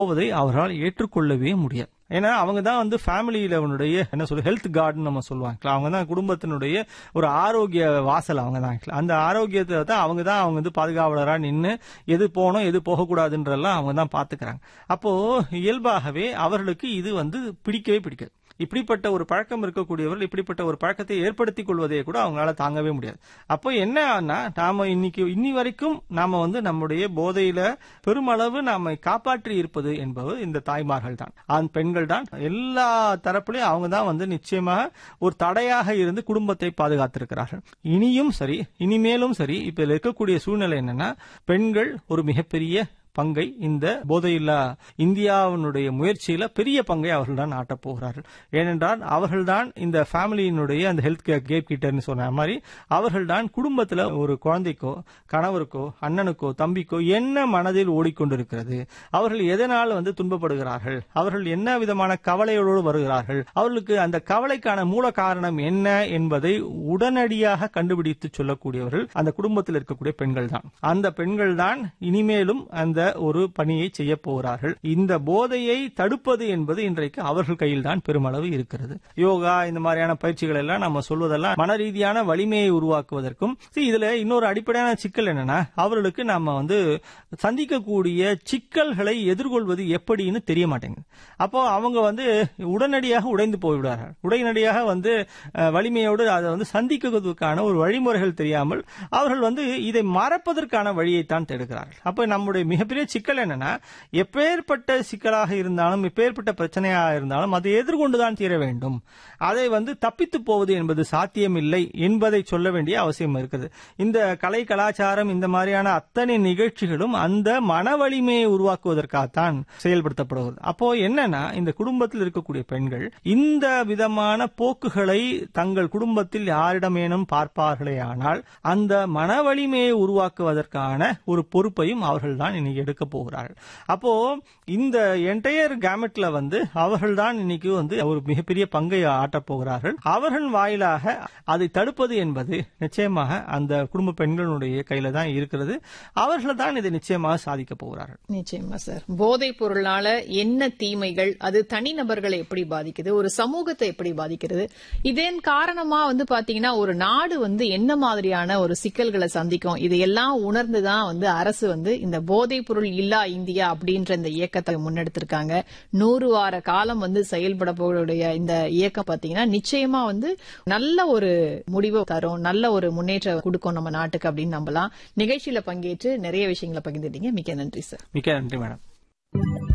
போவதை அவரால் ஏற்றுக்கொள்ளவே முடியாது ஏன்னா அவங்க தான் வந்து ஃபேமிலியில அவனுடைய என்ன சொல்ல ஹெல்த் கார்டுன்னு நம்ம சொல்லுவாங்க அவங்க தான் குடும்பத்தினுடைய ஒரு ஆரோக்கிய வாசல் அவங்க தான் அந்த ஆரோக்கியத்தை தான் அவங்க தான் அவங்க வந்து பாதுகாவலரா நின்று எது போகணும் எது போகக்கூடாதுன்றெல்லாம் அவங்க தான் பாத்துக்கிறாங்க அப்போ இயல்பாகவே அவர்களுக்கு இது வந்து பிடிக்கவே பிடிக்காது இப்படிப்பட்ட ஒரு பழக்கம் இருக்கக்கூடியவர்கள் இப்படிப்பட்ட ஒரு பழக்கத்தை ஏற்படுத்திக் கொள்வதை கூட அவங்களால தாங்கவே முடியாது அப்போ என்ன ஆனா நாம இன்னைக்கு இன்னி வரைக்கும் நாம வந்து நம்முடைய போதையில பெருமளவு நாம காப்பாற்றி இருப்பது என்பது இந்த தாய்மார்கள் தான் ஆண் பெண்கள் தான் எல்லா தரப்புலையும் அவங்க தான் வந்து நிச்சயமாக ஒரு தடையாக இருந்து குடும்பத்தை பாதுகாத்திருக்கிறார்கள் இனியும் சரி இனிமேலும் சரி இப்ப இதுல இருக்கக்கூடிய சூழ்நிலை என்னன்னா பெண்கள் ஒரு மிகப்பெரிய பங்கை இந்த போதையில்லா இந்தியாவினுடைய முயற்சியில பெரிய பங்கை அவர்கள் தான் ஆட்டப் போகிறார்கள் ஏனென்றால் அவர்கள்தான் இந்த ஃபேமிலியினுடைய அந்த ஹெல்த் கேர் கேட் கிட்டர்னு சொன்ன மாதிரி அவர்கள்தான் குடும்பத்துல ஒரு குழந்தைக்கோ கணவருக்கோ அண்ணனுக்கோ தம்பிக்கோ என்ன மனதில் ஓடிக்கொண்டிருக்கிறது அவர்கள் எதனால் வந்து துன்பப்படுகிறார்கள் அவர்கள் என்ன விதமான கவலையோடு வருகிறார்கள் அவர்களுக்கு அந்த கவலைக்கான மூல காரணம் என்ன என்பதை உடனடியாக கண்டுபிடித்து சொல்லக்கூடியவர்கள் அந்த குடும்பத்தில் இருக்கக்கூடிய பெண்கள் தான் அந்த பெண்கள் தான் இனிமேலும் அந்த ஒரு பணியை செய்ய போகிறார்கள் இந்த போதையை தடுப்பது என்பது இன்றைக்கு அவர்கள் கையில் தான் பெருமளவு இருக்கிறது யோகா இந்த மாதிரியான பயிற்சிகள் எல்லாம் நம்ம சொல்வதெல்லாம் மன ரீதியான வலிமையை உருவாக்குவதற்கும் see, இதுல இன்னொரு அடிப்படையான சிக்கல் என்னன்னா அவர்களுக்கு நம்ம வந்து சந்திக்கக்கூடிய சிக்கல்களை எதிர்கொள்வது எப்படின்னு தெரிய மாட்டேங்குது அப்போ அவங்க வந்து உடனடியாக உடைந்து போய்விடுவார்கள் உடனடியாக வந்து அஹ், வலிமையோடு அதை வந்து சந்திக்கிறதுக்கான ஒரு வழிமுறைகள் தெரியாமல் அவர்கள் வந்து இதை மறப்பதற்கான வழியைத்தான் தேடுகிறார்கள் அப்ப நம்முடைய மிகப்பெரிய சிக்கல் என்னன்னா எப்பேற்பட்ட சிக்கலாக இருந்தாலும் எப்பேற்பட்ட பிரச்சனையாக இருந்தாலும் அதை எதிர்கொண்டுதான் தீர வேண்டும் அதை வந்து தப்பித்து போவது என்பது சாத்தியமில்லை என்பதை சொல்ல வேண்டிய அவசியம் இருக்குது இந்த கலை கலாச்சாரம் இந்த மாதிரியான அத்தனை நிகழ்ச்சிகளும் அந்த மன வலிமையை உருவாக்குவதற்காகத்தான் செயல்படுத்தப்படுகிறது அப்போ என்னன்னா இந்த குடும்பத்தில் இருக்கக்கூடிய பெண்கள் இந்த விதமான போக்குகளை தங்கள் குடும்பத்தில் யாரிடமேனும் பார்ப்பார்களே ஆனால் அந்த மன வலிமையை உருவாக்குவதற்கான ஒரு பொறுப்பையும் அவர்கள் தான் இன்னைக்கு எடுக்க போகிறார்கள் அப்போ இந்த என்டையர் கேமெட்ல வந்து அவர்கள் தான் இன்னைக்கு வந்து ஒரு மிகப்பெரிய பங்கை ஆட்டப் போகிறார்கள் அவர்கள் வாயிலாக அதை தடுப்பது என்பது நிச்சயமாக அந்த குடும்ப பெண்களுடைய கையில தான் இருக்கிறது அவர்கள் தான் இதை நிச்சயமாக சாதிக்க போகிறார்கள் நிச்சயமா சார் போதைப் பொருளால என்ன தீமைகள் அது தனிநபர்களை எப்படி பாதிக்குது ஒரு சமூகத்தை எப்படி பாதிக்கிறது இதன் காரணமா வந்து பாத்தீங்கன்னா ஒரு நாடு வந்து என்ன மாதிரியான ஒரு சிக்கல்களை சந்திக்கும் இதையெல்லாம் உணர்ந்துதான் வந்து அரசு வந்து இந்த போதைப் பொருள் இல்லா இந்தியா அப்படின்ற இந்த இயக்கத்தை முன்னெடுத்திருக்காங்க நூறு வார காலம் வந்து செயல்பட போடைய இந்த இயக்கம் பாத்தீங்கன்னா நிச்சயமா வந்து நல்ல ஒரு முடிவை தரும் நல்ல ஒரு முன்னேற்றம் கொடுக்கும் நம்ம நாட்டுக்கு அப்படின்னு நம்பலாம் நிகழ்ச்சியில பங்கேற்று நிறைய விஷயங்களை பகிர்ந்துட்டீங்க மிக்க நன்றி சார் மிக்க நன்றி மேடம்